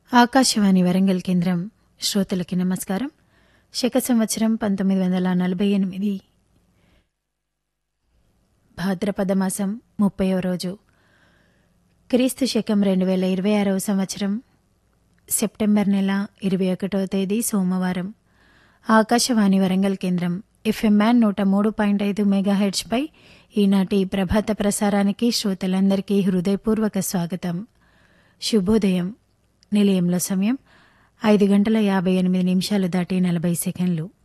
ఆకాశవాణి వరంగల్ కేంద్రం శ్రోతలకి నమస్కారం శక సంవత్సరం పంతొమ్మిది వందల నలభై ఎనిమిది భాద్రపద మాసం ముప్పైవ రోజు క్రీస్తు శకం రెండు వేల ఇరవై ఆరవ సంవత్సరం సెప్టెంబర్ నెల ఇరవై ఒకటవ తేదీ సోమవారం ఆకాశవాణి వరంగల్ కేంద్రం ఎఫ్ఎం మ్యాన్ నూట మూడు పాయింట్ ఐదు మెగాహెడ్స్పై ఈనాటి ప్రభాత ప్రసారానికి శ్రోతలందరికీ హృదయపూర్వక స్వాగతం శుభోదయం నిలయంలో సమయం ఐదు గంటల యాభై ఎనిమిది నిమిషాలు దాటి నలభై సెకండ్లు